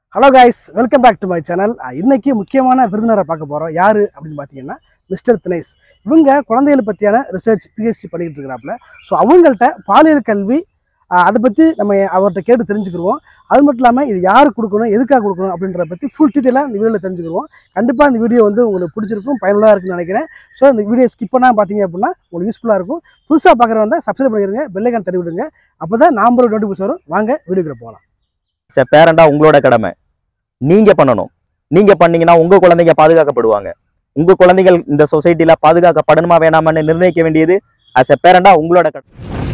hello guys welcome back to my channel இன்னைக்கு முக்கியமான விருந்தினரை பார்க்க போகிறோம் யார் அப்படின்னு பார்த்தீங்கன்னா மிஸ்டர் தினேஷ் இவங்க குழந்தைகளை பற்றியான ரிசர்ச் பிஹெச்டி பண்ணிக்கிட்டு இருக்கிறாப்புல ஸோ அவங்கள்ட்ட பாலியல் கல்வி ஆஹ் அதை பற்றி நம்ம அவர்கிட்ட கேட்டு தெரிஞ்சுக்கிடுவோம் அது மட்டும் இல்லாமல் இது யாருக்கு கொடுக்கணும் எதுக்காக கொடுக்கணும் அப்படின்றத பற்றி ஃபுல் டீட்டெயிலாக இந்த வீடியோவில் தெரிஞ்சுக்கிடுவோம் கண்டிப்பாக இந்த வீடியோ வந்து உங்களுக்கு பிடிச்சிருக்கும் பயனுள்ளதாக இருக்குன்னு நினைக்கிறேன் ஸோ இந்த வீடியோ ஸ்கிப் பண்ணாமல் பார்த்தீங்க அப்படின்னா உங்களுக்கு யூஸ்ஃபுல்லாக இருக்கும் புதுசாக பார்க்குறவங்க சப்ஸ்கிரைப் பண்ணிடுங்க பெல்லைக்கான் தட்டி விடுங்க அப்போ தான் நாம்பர் நோட்டிஃபிகேஷன் வரும் வாங்க வீடியோக்குள்ள போகலாம் ச பேரண்டா உங்களோட கடமை நீங்க பண்ணணும் நீங்க பண்ணீங்கன்னா உங்க குழந்தைங்க பாதுகாக்கப்படுவாங்க உங்க குழந்தைகள் இந்த சொசைட்டில பாதுகாக்கப்படணுமா வேணாமான்னு நிர்ணயிக்க வேண்டியது அஸ் எ பேரண்டா உங்களோட கடமை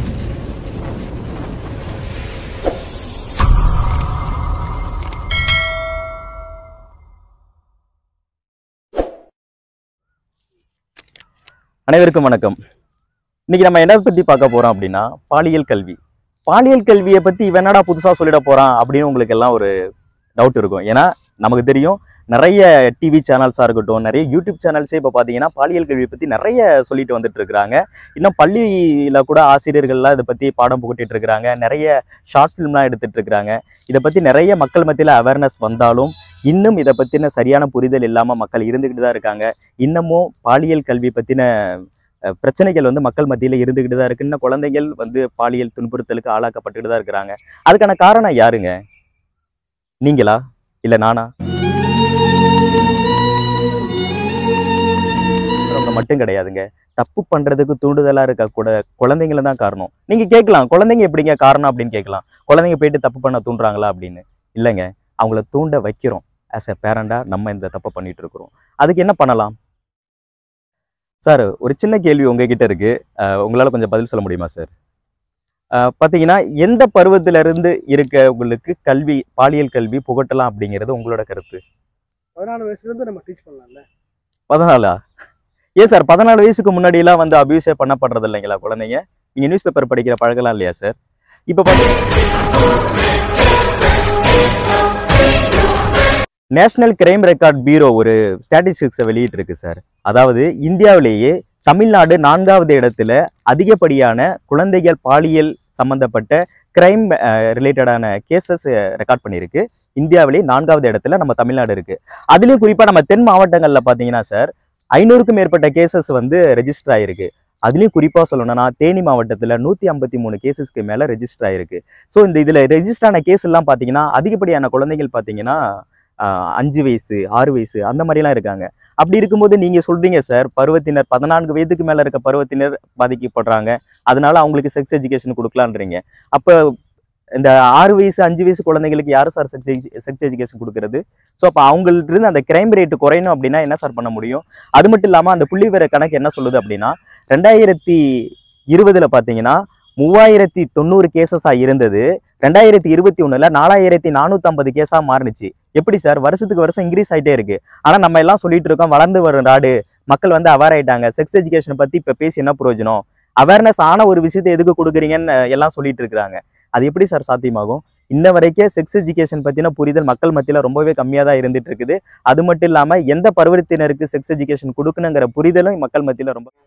அனைவருக்கும் வணக்கம் இன்னைக்கு நம்ம என்ன பத்தி பார்க்க போறோம் அப்படின்னா பாலியல் கல்வி பாலியல் கல்வியை பத்தி இவன் என்னடா புதுசா சொல்லிட போறான் அப்படின்னு உங்களுக்கு எல்லாம் ஒரு டவுட் இருக்கும் ஏன்னா நமக்கு தெரியும் நிறைய டிவி சேனல்ஸாக இருக்கட்டும் நிறைய யூடியூப் சேனல்ஸே இப்போ பார்த்தீங்கன்னா பாலியல் கல்வியை பற்றி நிறைய சொல்லிட்டு வந்துட்டு இருக்கிறாங்க இன்னும் பள்ளியில் கூட ஆசிரியர்கள்லாம் இதை பற்றி பாடம் புகட்டிட்டு இருக்கிறாங்க நிறைய ஷார்ட் ஃபிலிம்லாம் எடுத்துட்டு இருக்கிறாங்க இதை பற்றி நிறைய மக்கள் மத்தியில் அவேர்னஸ் வந்தாலும் இன்னும் இதை பற்றின சரியான புரிதல் இல்லாமல் மக்கள் இருந்துக்கிட்டு தான் இருக்காங்க இன்னமும் பாலியல் கல்வி பற்றின அஹ், பிரச்சனைகள் வந்து மக்கள் மத்தியில் இருந்துக்கிட்டு தான் இருக்கு இன்னும் குழந்தைகள் வந்து பாலியல் துன்புறுத்தலுக்கு ஆளாக்கப்பட்டுக்கிட்டு தான் இருக்கிறாங்க அதுக்கான காரணம் யாருங்க நீங்களா இல்லை நானா அவங்க மட்டும் கிடையாதுங்க தப்பு பண்றதுக்கு தூண்டுதலா இருக்க கூட குழந்தைங்கள தான் காரணம் நீங்க கேட்கலாம் குழந்தைங்க எப்படிங்க காரணம் அப்படின்னு கேட்கலாம் குழந்தைங்க போயிட்டு தப்பு பண்ண தூண்டுறாங்களா அப்படின்னு இல்லைங்க அவங்கள தூண்ட வைக்கிறோம் ஆஸ் எ பேரண்டா நம்ம இந்த தப்பை பண்ணிட்டு இருக்கிறோம் அதுக்கு என்ன பண்ணலாம் சார் ஒரு சின்ன கேள்வி உங்ககிட்ட இருக்கு அஹ் உங்களால கொஞ்சம் பதில் சொல்ல முடியுமா சார் அஹ் பாத்தீங்கன்னா எந்த பருவத்துல இருந்து இருக்கவங்களுக்கு கல்வி பாலியல் கல்வி புகட்டலாம் அப்படிங்கிறது உங்களோட கருத்து பதினாலு வயசுலேருந்து நம்ம டீச் பண்ணலாம்ல பதினாலா ஏன் சார் பதினாலு வயசுக்கு முன்னாடி எல்லாம் வந்து அபியூஸே பண்ணப்படுறது இல்லைங்களா குழந்தைங்க நீங்க நியூஸ் பேப்பர் படிக்கிற பழகலாம் இல்லையா சார் இப்ப நேஷனல் கிரைம் ரெக்கார்ட் பியூரோ ஒரு ஸ்டாட்டிஸ்டிக்ஸை வெளியிட்டு இருக்கு சார் அதாவது இந்தியாவிலேயே தமிழ்நாடு நான்காவது இடத்துல அதிகப்படியான குழந்தைகள் பாலியல் சம்பந்தப்பட்ட கிரைம் ரிலேட்டடான கேசஸ் ரெக்கார்ட் பண்ணியிருக்கு இந்தியாவிலேயே நான்காவது இடத்துல நம்ம தமிழ்நாடு இருக்கு அதுலயும் குறிப்பா நம்ம தென் மாவட்டங்கள்ல பாத்தீங்கன்னா சார் ஐநூறுக்கும் மேற்பட்ட கேசஸ் வந்து ரெஜிஸ்டர் ஆயிருக்கு அதுலயும் குறிப்பா சொல்லணும்னா தேனி மாவட்டத்துல நூத்தி ஐம்பத்தி மூணு கேசஸ்க்கு மேல ரெஜிஸ்டர் ஆயிருக்கு ஸோ இந்த இதுல ரெஜிஸ்டர் ஆன கேஸ் எல்லாம் பாத்தீங்கன்னா அதிகப்படியான குழந்தைகள் பாத்தீங்கன்னா ஆஹ், அஞ்சு வயசு ஆறு வயசு அந்த மாதிரிலாம் இருக்காங்க அப்படி இருக்கும்போது நீங்க சொல்றீங்க சார் பருவத்தினர் பதினான்கு வயதுக்கு மேல இருக்க பருவத்தினர் பாதிக்கப்படுறாங்க அதனால அவங்களுக்கு செக்ஸ் எஜுகேஷன் கொடுக்கலான்றீங்க அப்ப இந்த ஆறு வயசு அஞ்சு வயசு குழந்தைங்களுக்கு யாரு சார் செக்ஸ் செக்ஸ் எஜுகேஷன் கொடுக்கறது ஸோ அப்போ அவங்கள்ட்ட இருந்து அந்த கிரைம் ரேட் குறையணும் அப்படின்னா என்ன சார் பண்ண முடியும் அது மட்டும் இல்லாமல் அந்த புள்ளி விவர கணக்கு என்ன சொல்லுது அப்படின்னா ரெண்டாயிரத்தி இருபதுல பார்த்தீங்கன்னா மூவாயிரத்தி தொண்ணூறு கேசஸாக இருந்தது ரெண்டாயிரத்தி இருபத்தி ஒண்ணுல நாலாயிரத்தி நானூற்றம்பது கேஸாக மாறுனுச்சு எப்படி சார் வருஷத்துக்கு வருஷம் இன்க்ரீஸ் ஆயிட்டே இருக்கு ஆனால் நம்ம எல்லாம் சொல்லிட்டு இருக்கோம் வளர்ந்து வரும் நாடு மக்கள் வந்து அவேர் ஆயிட்டாங்க செக்ஸ் எஜுகேஷனை பற்றி இப்போ பேசி என்ன பிரயோஜனம் அவேர்னஸ் ஆன ஒரு விஷயத்தை எதுக்கு கொடுக்குறீங்கன்னு எல்லாம் சொல்லிட்டு இருக்கிறாங்க அது எப்படி சார் சாத்தியமாகும் இன்ன வரைக்கும் செக்ஸ் எஜுகேஷன் பத்தின புரிதல் மக்கள் மத்தியில ரொம்பவே கம்மியா தான் இருந்துட்டு இருக்குது அது மட்டும் இல்லாம எந்த பருவத்தினருக்கு செக்ஸ் எஜுகேஷன் கொடுக்கணுங்கிற புரிதலும் மக்கள் மத்தியில ரொம்ப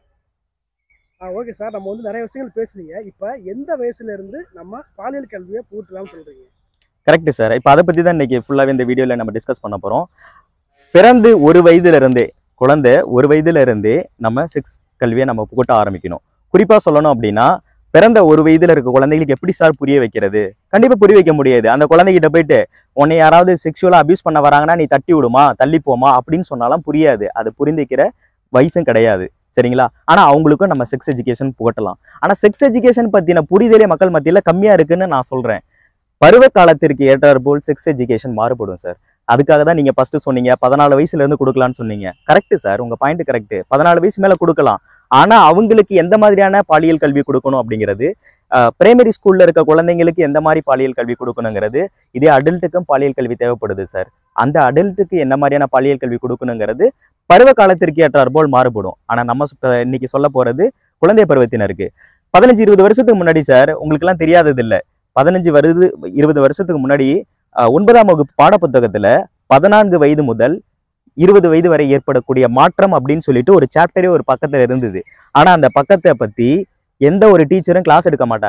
ஆ ஓகே சார் நம்ம வந்து நிறைய விஷயங்கள் பேசுனீங்க இப்போ எந்த வயசுல இருந்து நம்ம பாலியல் கல்வியை பூட்டலாம்னு சொல்றீங்க கரெக்ட் சார் இப்போ அதை பத்தி தான் இன்னைக்கு ஃபுல்லாவே இந்த வீடியோல நம்ம டிஸ்கஸ் பண்ண போறோம் பிறந்து ஒரு வயதுல இருந்தே குழந்தை ஒரு வயதுல இருந்தே நம்ம செக்ஸ் கல்வியை நம்ம புகட்ட ஆரம்பிக்கணும் குறிப்பா சொல்லணும் அப்படின்னா பிறந்த ஒரு வயதுல இருக்க குழந்தைகளுக்கு எப்படி சார் புரிய வைக்கிறது கண்டிப்பா புரிய வைக்க முடியாது அந்த குழந்தைகிட்ட போயிட்டு உன்னை யாராவது செக்ஷுவலா அபியூஸ் பண்ண வராங்கன்னா நீ தட்டி விடுமா தள்ளி போமா அப்படின்னு சொன்னாலும் புரியாது அது புரிந்துக்கிற வயசும் கிடையாது சரிங்களா ஆனா அவங்களுக்கும் நம்ம செக்ஸ் எஜுகேஷன் புகட்டலாம் ஆனா செக்ஸ் எஜுகேஷன் பத்தின புரிதலே மக்கள் மத்தியில கம்மியா இருக்குன்னு நான் சொல்றேன் பருவ காலத்திற்கு ஏற்றாற் போல் செக்ஸ் எஜுகேஷன் மாறுபடும் சார் அதுக்காக தான் நீங்க ஃபர்ஸ்ட் சொன்னீங்க பதினாலு வயசுல இருந்து கொடுக்கலாம்னு சொன்னீங்க கரெக்ட் சார் உங்க பாயிண்ட் கரெக்ட் பதினாலு வயசு மேல கொடுக்கலாம் ஆனா அவங்களுக்கு எந்த மாதிரியான பாலியல் கல்வி கொடுக்கணும் அப்படிங்கிறது பிரைமரி ஸ்கூல்ல இருக்க குழந்தைங்களுக்கு எந்த மாதிரி பாலியல் கல்வி கொடுக்கணுங்கிறது இதே அடல்ட்டுக்கும் பாலியல் கல்வி தேவைப்படுது சார் அந்த அடல்ட்டுக்கு என்ன மாதிரியான பாலியல் கல்வி கொடுக்கணுங்கிறது பருவ காலத்திற்கு ஏற்றாற் போல் மாறுபடும் ஆனா நம்ம சொ- இன்னைக்கு சொல்ல போறது குழந்தை பருவத்தினருக்கு பதினஞ்சு இருபது வருஷத்துக்கு முன்னாடி சார் உங்களுக்கு எல்லாம் தெரியாதது இல்ல பதினஞ்சு வருது இருபது வருஷத்துக்கு முன்னாடி அஹ், ஒன்பதாம் வகுப்பு பாடப்புத்தகத்துல பதினான்கு வயது முதல் இருபது வயது வரை ஏற்படக்கூடிய மாற்றம் அப்படின்னு சொல்லிட்டு ஒரு சாப்டரே ஒரு பக்கத்துல இருந்தது ஆனா அந்த பக்கத்தை பத்தி எந்த ஒரு டீச்சரும் கிளாஸ் எடுக்க மாட்டாங்க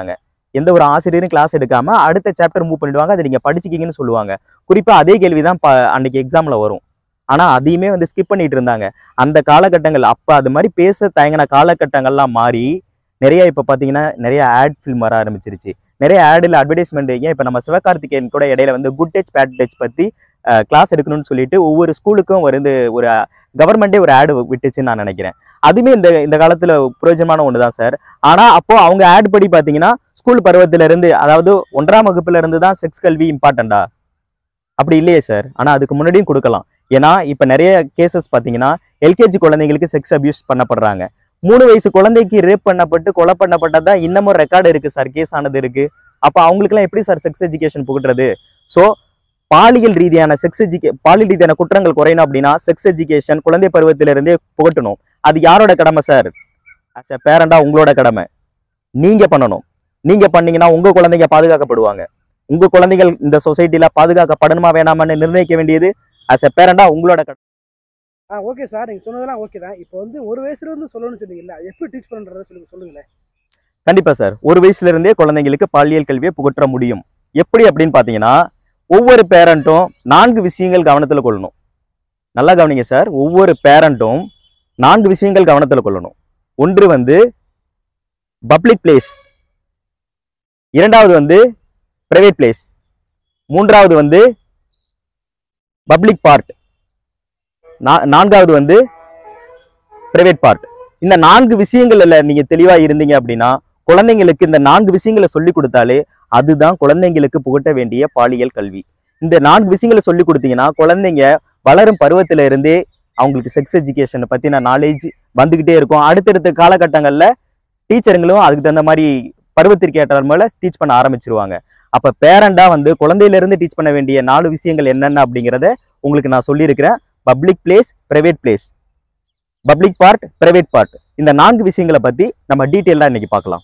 எந்த ஒரு ஆசிரியரும் கிளாஸ் எடுக்காம அடுத்த சாப்டர் மூவ் பண்ணிடுவாங்க அதை நீங்க படிச்சுக்கிங்கன்னு சொல்லுவாங்க குறிப்பா அதே கேள்வி தான் அன்னைக்கு எக்ஸாம்ல வரும் ஆனா அதையுமே வந்து ஸ்கிப் பண்ணிட்டு இருந்தாங்க அந்த காலகட்டங்கள் அப்ப அது மாதிரி பேச தயங்கின காலகட்டங்கள்லாம் மாறி நிறைய இப்ப பாத்தீங்கன்னா நிறைய ஆட் ஃபில்ம் வர ஆரம்பிச்சிருச்சு நிறைய ஆடில் அட்வர்டைஸ்மெண்ட் ஏன் இப்ப நம்ம சிவகார்த்திகேயன் கூட இடையில வந்து குட் டச் பேட் டச் பத்தி கிளாஸ் எடுக்கணும்னு சொல்லிட்டு ஒவ்வொரு ஸ்கூலுக்கும் வந்து ஒரு கவர்மெண்டே ஒரு ஆடு விட்டுச்சுன்னு நான் நினைக்கிறேன் அதுவுமே இந்த இந்த காலத்துல பிரயோஜனமான ஒன்று தான் சார் ஆனா அப்போ அவங்க ஆட் படி பாத்தீங்கன்னா ஸ்கூல் பருவத்துல இருந்து அதாவது ஒன்றாம் வகுப்புல இருந்து தான் செக்ஸ் கல்வி இம்பார்ட்டண்டா அப்படி இல்லையே சார் ஆனா அதுக்கு முன்னாடியும் கொடுக்கலாம் ஏன்னா இப்ப நிறைய கேசஸ் பாத்தீங்கன்னா எல்கேஜி குழந்தைங்களுக்கு செக்ஸ் அபியூஸ் பண்ணப்படுறாங்க மூணு வயசு குழந்தைக்கு ரேப் பண்ணப்பட்டு கொலை பண்ணப்பட்டதா இன்னமும் ரெக்கார்டு இருக்கு சார் கேஸ் ஆனது இருக்கு அப்ப அவங்களுக்குலாம் எப்படி சார் செக்ஸ் எஜுகேஷன் புகட்டுறது ஸோ பாலியல் ரீதியான செக்ஸ் எஜுகே பாலியல் ரீதியான குற்றங்கள் குறையணும் அப்படின்னா செக்ஸ் எஜுகேஷன் குழந்தை பருவத்திலிருந்தே புகட்டணும் அது யாரோட கடமை சார் அஸ் எ பேரண்டா உங்களோட கடமை நீங்க பண்ணணும் நீங்க பண்ணீங்கன்னா உங்க குழந்தைங்க பாதுகாக்கப்படுவாங்க உங்க குழந்தைகள் இந்த சொசைட்டில பாதுகாக்கப்படணுமா வேணாமான்னு நிர்ணயிக்க வேண்டியது அஸ் எ பேரண்டா உங்களோட கடமை ஆ ஓகே சார் நீங்கள் சொன்னதெல்லாம் ஓகே தான் இப்போ வந்து ஒரு வயசுல இருந்து சொல்லணும்னு சொன்னீங்கல்ல அது எப்படி டீச் பண்ணுறத சொல்லி சொல்லுங்களேன் கண்டிப்பா சார் ஒரு வயசுல இருந்தே குழந்தைங்களுக்கு பாலியல் கல்வியை புகற்ற முடியும் எப்படி அப்படின்னு பாத்தீங்கன்னா ஒவ்வொரு பேரண்ட்டும் நான்கு விஷயங்கள் கவனத்துல கொள்ளணும் நல்லா கவனிங்க சார் ஒவ்வொரு பேரண்ட்டும் நான்கு விஷயங்கள் கவனத்துல கொள்ளணும் ஒன்று வந்து பப்ளிக் பிளேஸ் இரண்டாவது வந்து பிரைவேட் பிளேஸ் மூன்றாவது வந்து பப்ளிக் பார்ட் நான்காவது வந்து பிரைவேட் பார்ட் இந்த நான்கு விஷயங்கள்ல நீங்க தெளிவா இருந்தீங்க அப்படின்னா குழந்தைங்களுக்கு இந்த நான்கு விஷயங்களை சொல்லி கொடுத்தாலே அதுதான் குழந்தைங்களுக்கு புகட்ட வேண்டிய பாலியல் கல்வி இந்த நான்கு விஷயங்களை சொல்லி கொடுத்தீங்கன்னா குழந்தைங்க வளரும் பருவத்தில இருந்தே அவங்களுக்கு செக்ஸ் எஜுகேஷனை பத்தின நாலேஜ் வந்துகிட்டே இருக்கும் அடுத்தடுத்த காலகட்டங்கள்ல டீச்சருங்களும் அதுக்கு தகுந்த மாதிரி பருவத்திற்கு ஏற்ற மேல டீச் பண்ண ஆரம்பிச்சிருவாங்க அப்ப பேரண்டா வந்து குழந்தையில இருந்து டீச் பண்ண வேண்டிய நாலு விஷயங்கள் என்னென்ன அப்படிங்கிறத உங்களுக்கு நான் சொல்லியிருக்கிறேன் public place private place public part private part இந்த நான்கு விஷயங்களை பத்தி நம்ம டீட்டெயிலாக இன்னைக்கு பார்க்கலாம்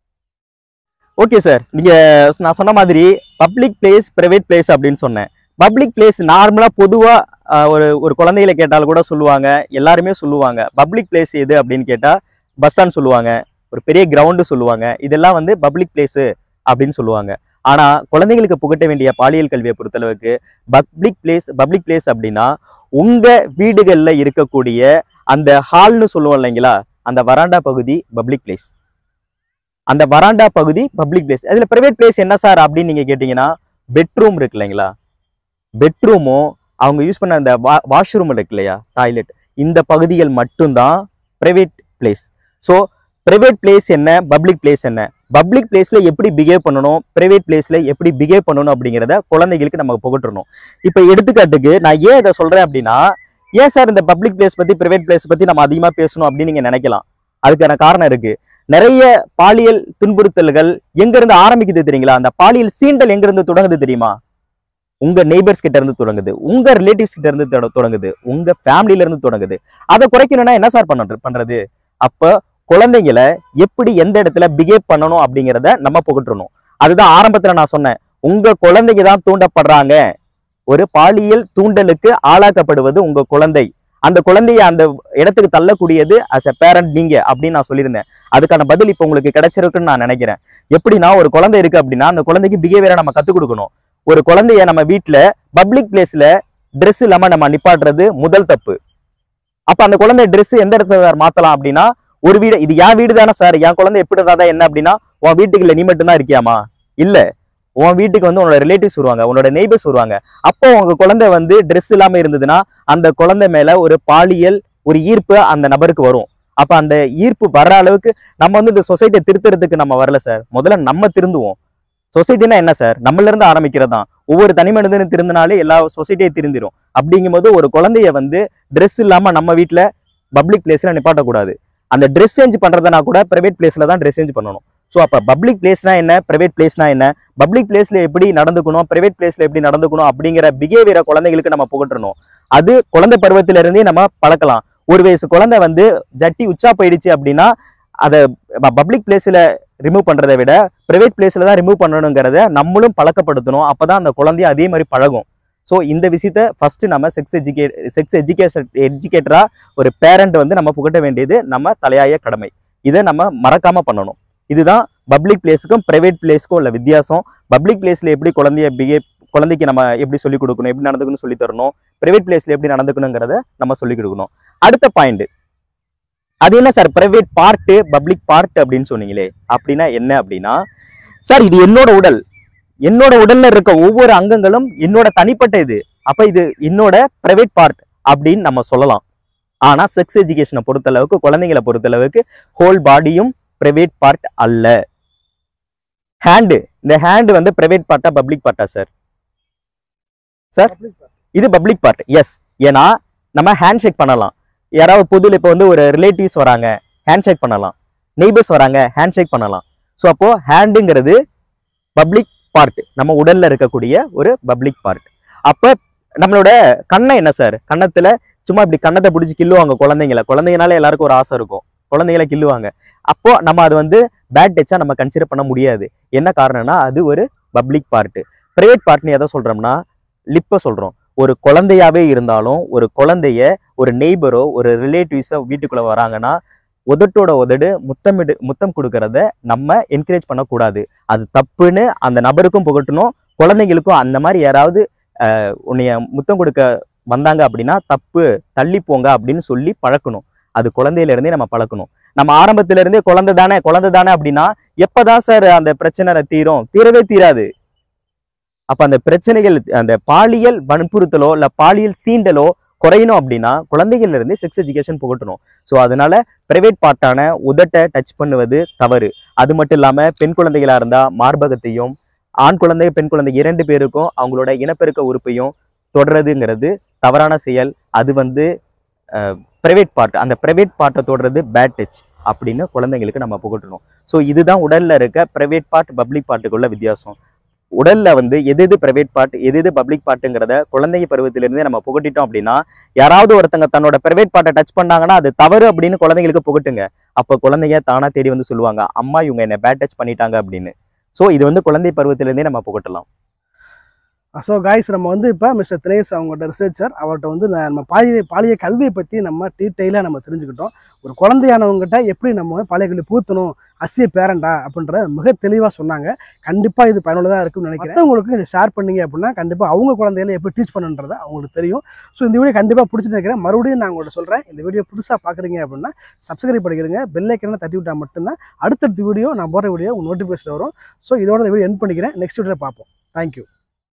ஓகே சார் நீங்க நான் சொன்ன மாதிரி பப்ளிக் பிளேஸ் பிரைவேட் பிளேஸ் அப்படின்னு சொன்னேன் பப்ளிக் பிளேஸ் நார்மலா பொதுவா ஆஹ், ஒரு ஒரு குழந்தைகளை கேட்டாலும் கூட சொல்லுவாங்க எல்லாருமே சொல்லுவாங்க பப்ளிக் பிளேஸ் எது அப்படின்னு கேட்டா பஸ் ஸ்டாண்ட் சொல்லுவாங்க ஒரு பெரிய கிரவுண்டு சொல்லுவாங்க இதெல்லாம் வந்து பப்ளிக் பிளேஸ் அப்படின்னு சொல்லுவாங்க ஆனா குழந்தைகளுக்கு புகட்ட வேண்டிய பாலியல் கல்வியை பொறுத்தளவுக்கு பப்ளிக் பிளேஸ் பப்ளிக் பிளேஸ் அப்படின்னா உங்க வீடுகள்ல இருக்கக்கூடிய அந்த ஹால்னு சொல்லுவோம் இல்லைங்களா அந்த வராண்டா பகுதி பப்ளிக் பிளேஸ் அந்த வராண்டா பகுதி பப்ளிக் பிளேஸ் அதுல பிரைவேட் பிளேஸ் என்ன சார் அப்படின்னு நீங்க கேட்டீங்கன்னா பெட்ரூம் இருக்கு இல்லைங்களா பெட்ரூமும் அவங்க யூஸ் பண்ண அந்த வாஷ்ரூம் இருக்கு இல்லையா டாய்லெட் இந்த பகுதிகள் மட்டும்தான் private place so private place என்ன பப்ளிக் பிளேஸ் என்ன பப்ளிக் பிளேஸ்ல எப்படி பிஹேவ் பண்ணணும் பிரைவேட் பிளேஸ்ல எப்படி பிஹேவ் பண்ணணும் அப்படிங்கிறத குழந்தைகளுக்கு நம்ம புகட்டணும் இப்போ எடுத்துக்காட்டுக்கு நான் ஏன் இதை சொல்றேன் அப்படின்னா ஏன் சார் இந்த பப்ளிக் பிளேஸ் பத்தி பிரைவேட் பிளேஸ் பத்தி நம்ம அதிகமா பேசணும் அப்படின்னு நீங்க நினைக்கலாம் அதுக்கான காரணம் இருக்கு நிறைய பாலியல் துன்புறுத்தல்கள் எங்க இருந்து ஆரம்பிக்குது தெரியுங்களா அந்த பாலியல் சீண்டல் எங்க இருந்து தொடங்குது தெரியுமா உங்க நெய்பர்ஸ் கிட்ட இருந்து தொடங்குது உங்க ரிலேட்டிவ்ஸ் கிட்ட இருந்து தொட- தொடங்குது உங்க ஃபேமிலில இருந்து தொடங்குது அதை குறைக்கணும்னா என்ன சார் பண்ண பண்றது அப்ப குழந்தைங்களை எப்படி எந்த இடத்துல பிஹேவ் பண்ணணும் அப்படிங்கிறத நம்ம புகட்டணும் அதுதான் ஆரம்பத்துல நான் சொன்னேன் உங்க குழந்தைங்க தான் தூண்டப்படுறாங்க ஒரு பாலியல் தூண்டலுக்கு ஆளாக்கப்படுவது உங்க குழந்தை அந்த குழந்தைய அந்த இடத்துக்கு தள்ளக்கூடியது அஸ் எ பேரண்ட் நீங்க அப்படின்னு நான் சொல்லியிருந்தேன் அதுக்கான பதில் இப்போ உங்களுக்கு கிடைச்சிருக்குன்னு நான் நினைக்கிறேன் எப்படின்னா ஒரு குழந்தை இருக்கு அப்படின்னா அந்த குழந்தைக்கு பிஹேவியரை நம்ம கத்துக் கொடுக்கணும் ஒரு குழந்தைய நம்ம வீட்ல பப்ளிக் பிளேஸ்ல Dress இல்லாம நம்ம நிப்பாட்டுறது முதல் தப்பு அப்ப அந்த குழந்தை Dress எந்த இடத்துல சார் மாத்தலாம் அப்படின்னா ஒரு வீடு இது என் வீடு தானே சார் என் குழந்தை எப்படி இருந்தாதான் என்ன அப்படின்னா உன் வீட்டுக்கு இல்லை நீ மட்டும்தான் இருக்கியாமா இல்ல உன் வீட்டுக்கு வந்து உன்னோட ரிலேட்டிவ்ஸ் வருவாங்க உன்னோட நெய்பர்ஸ் வருவாங்க அப்போ உங்க குழந்தை வந்து Dress இல்லாம இருந்ததுன்னா அந்த குழந்தை மேல ஒரு பாலியல் ஒரு ஈர்ப்பு அந்த நபருக்கு வரும் அப்ப அந்த ஈர்ப்பு வர்ற அளவுக்கு நம்ம வந்து இந்த சொசைட்டியை திருத்துறதுக்கு நம்ம வரல சார் முதல்ல நம்ம திருந்துவோம் சொசைட்டினா என்ன சார் நம்மள இருந்து ஆரம்பிக்கிறது தான் ஒவ்வொரு தனி மனிதனும் திருந்தினாலே எல்லா சொசைட்டியும் திருந்திரும் அப்படிங்கும்போது ஒரு குழந்தைய வந்து Dress இல்லாம நம்ம வீட்ல பப்ளிக் பிளேஸ்ல நிப்பாட்டக்கூடாது அந்த ட்ரெஸ் சேஞ்ச் பண்றதுனா கூட பிரைவேட் பிளேஸ்ல தான் ட்ரெஸ் சேஞ்ச் பண்ணணும் ஸோ அப்போ பப்ளிக் பிளேஸ்னா என்ன பிரைவேட் பிளேஸ்னா என்ன பப்ளிக் பிளேஸ்ல எப்படி நடந்துக்கணும் பிரைவேட் பிளேஸ்ல எப்படி நடந்துக்கணும் அப்படிங்கிற பிஹேவியரை குழந்தைகளுக்கு நம்ம புகட்டணும் அது குழந்தை பருவத்தில இருந்தே நம்ம பழக்கலாம் ஒரு வயசு குழந்தை வந்து ஜட்டி உச்சா போயிடுச்சு அப்படின்னா அதை பப்ளிக் பிளேஸ்ல ரிமூவ் பண்றதை விட பிரைவேட் பிளேஸ்ல தான் ரிமூவ் பண்ணணுங்கிறத நம்மளும் பழக்கப்படுத்தணும் அப்பதான் அந்த குழந்தைய அதே மாதிரி பழகும் ஸோ இந்த விஷயத்த ஃபர்ஸ்ட் நம்ம செக்ஸ் எஜுகே செக்ஸ் எஜுகேஷன் எஜுகேட்டரா ஒரு பேரண்ட் வந்து நம்ம புகட்ட வேண்டியது நம்ம தலையாய கடமை இதை நம்ம மறக்காம பண்ணணும் இதுதான் பப்ளிக் பிளேஸுக்கும் பிரைவேட் பிளேஸ்க்கும் உள்ள வித்தியாசம் பப்ளிக் பிளேஸ்ல எப்படி குழந்தைய பிஹேவ் குழந்தைக்கு நம்ம எப்படி சொல்லிக் கொடுக்கணும் எப்படி நடந்துக்கணும் சொல்லி தரணும் பிரைவேட் பிளேஸ்ல எப்படி நடந்துக்கணுங்கிறத நம்ம சொல்லிக் கொடுக்கணும் அடுத்த பாயிண்ட் அது என்ன sir private part public part அப்படின்னு சொன்னீங்களே அப்படின்னா என்ன அப்படின்னா சார் இது என்னோட உடல் என்னோட உடல்ல இருக்க ஒவ்வொரு அங்கங்களும் என்னோட தனிப்பட்ட இது அப்ப இது என்னோட பிரைவேட் பார்ட் அப்படின்னு நம்ம சொல்லலாம் ஆனா செக்ஸ் எஜுகேஷனை பொறுத்தளவுக்கு குழந்தைங்களை பொறுத்தளவுக்கு ஹோல் பாடியும் பிரைவேட் பார்ட் அல்ல ஹேண்டு இந்த ஹேண்டு வந்து பிரைவேட் பார்ட்டா பப்ளிக் பார்ட்டா சார் இது பப்ளிக் பார்ட் எஸ் ஏன்னா நம்ம ஹேண்ட் ஷேக் பண்ணலாம் யாராவது பொதுவில் இப்போ வந்து ஒரு ரிலேட்டிவ்ஸ் வராங்க ஹேண்ட் ஷேக் பண்ணலாம் நெய்பர்ஸ் வராங்க ஹேண்ட் ஷேக் பண்ணலாம் ஸோ அப்போ ஹேண்டுங்கிறது பப்ளிக் பார்ட் நம்ம உடல்ல இருக்கக்கூடிய ஒரு பப்ளிக் பார்ட் அப்போ நம்மளோட கண்ணை என்ன சார் கன்னத்துல சும்மா இப்படி கண்ணத்தை பிடிச்சி கில்லுவாங்க குழந்தைங்கள குழந்தைங்கனால எல்லாருக்கும் ஒரு ஆசை இருக்கும் குழந்தைங்கள கில்லுவாங்க அப்போ நம்ம அது வந்து பேட் டச்சா நம்ம கன்சிடர் பண்ண முடியாது என்ன காரணம்னா அது ஒரு பப்ளிக் பார்ட் பிரைவேட் பார்ட்னு எதை சொல்றோம்னா லிப்பை சொல்றோம் ஒரு குழந்தையாவே இருந்தாலும் ஒரு குழந்தைய ஒரு நெய்பரோ ஒரு ரிலேட்டிவ்ஸோ வீட்டுக்குள்ள வராங்கன்னா உதட்டோட உதடு முத்தமிடு முத்தம் கொடுக்கறத நம்ம என்கரேஜ் பண்ணக்கூடாது அது தப்புன்னு அந்த நபருக்கும் புகட்டணும் குழந்தைங்களுக்கும் அந்த மாதிரி யாராவது ஆஹ், உன்னைய முத்தம் கொடுக்க வந்தாங்க அப்படின்னா தப்பு தள்ளி போங்க அப்படின்னு சொல்லி பழக்கணும் அது குழந்தையில இருந்தே நம்ம பழக்கணும் நம்ம ஆரம்பத்துல இருந்தே குழந்தை தானே குழந்தை தானே அப்படின்னா எப்பதான் சார் அந்த பிரச்சனை தீரும் தீரவே தீராது அப்ப அந்த பிரச்சனைகள் அந்த பாலியல் வன்புறுத்தலோ இல்ல பாலியல் சீண்டலோ குறையணும் அப்படின்னா குழந்தைகள்ல இருந்தே செக்ஸ் எஜுகேஷன் புகட்டணும் ஸோ அதனால பிரைவேட் பார்ட்டான உதட்டை டச் பண்ணுவது தவறு அது மட்டும் இல்லாம பெண் குழந்தைகளா இருந்தா மார்பகத்தையும் ஆண் குழந்தை பெண் குழந்தை இரண்டு பேருக்கும் அவங்களோட இனப்பெருக்க உறுப்பையும் தொடர்றதுங்கிறது தவறான செயல் அது வந்து பிரைவேட் பார்ட் அந்த பிரைவேட் பார்ட்டை தொடர்றது பேட் டச் அப்படின்னு குழந்தைங்களுக்கு நம்ம புகட்டணும் ஸோ இதுதான் உடல்ல இருக்க பிரைவேட் பார்ட் பப்ளிக் பார்ட்டுக்குள்ள வித்தியாசம் உடல்ல வந்து எது எது பிரைவேட் பார்ட் எது எது பப்ளிக் பார்ட்டுங்கிறத குழந்தை பருவத்திலிருந்தே நம்ம புகட்டிட்டோம் அப்படின்னா யாராவது ஒருத்தங்க தன்னோட பிரைவேட் பார்ட்டை டச் பண்ணாங்கன்னா அது தவறு அப்படின்னு குழந்தைங்களுக்கு புகட்டுங்க அப்போ குழந்தைங்க தானா தேடி வந்து சொல்லுவாங்க அம்மா இவங்க என்ன பேட் டச் பண்ணிட்டாங்க அப்படின்னு ஸோ இது வந்து குழந்தை பருவத்திலிருந்தே நம்ம புகட்டலாம் ஸோ காய்ஸ் நம்ம வந்து இப்போ மிஸ்டர் தினேஷ் அவங்கள்ட்ட ரிசர்ச்சர் அவர்கிட்ட வந்து நான் நம்ம பாலிய பாலிய கல்வியை பற்றி நம்ம டீட்டெயிலாக நம்ம தெரிஞ்சுக்கிட்டோம் ஒரு குழந்தையானவங்ககிட்ட எப்படி நம்ம பாலிய கல்வி பூத்தணும் அசிய பேரண்டா அப்படின்ற மிக தெளிவாக சொன்னாங்க கண்டிப்பாக இது பயனுள்ளதாக இருக்கும்னு நினைக்கிறேன் மற்றவங்களுக்கு இதை ஷேர் பண்ணீங்க அப்படின்னா கண்டிப்பாக அவங்க குழந்தைகளை எப்படி டீச் பண்ணுன்றது அவங்களுக்கு தெரியும் ஸோ இந்த வீடியோ கண்டிப்பாக பிடிச்சிட்டு இருக்கிறேன் மறுபடியும் நான் உங்கள்ட்ட சொல்கிறேன் இந்த வீடியோ புதுசாக பார்க்குறீங்க அப்படின்னா சப்ஸ்கிரைப் பண்ணிக்கிறீங்க பெல் ஐக்கனை தட்டி விட்டால் மட்டும்தான் அடுத்தடுத்த வீடியோ நான் போகிற வீடியோ உங்கள் நோட்டிஃபிகேஷன் வரும் ஸோ இதோட இந்த வீடியோ என் பண்ணிக்கிறேன் நெக்ஸ்ட் வீடியோவில் பார்ப்போம் தேங்க்யூ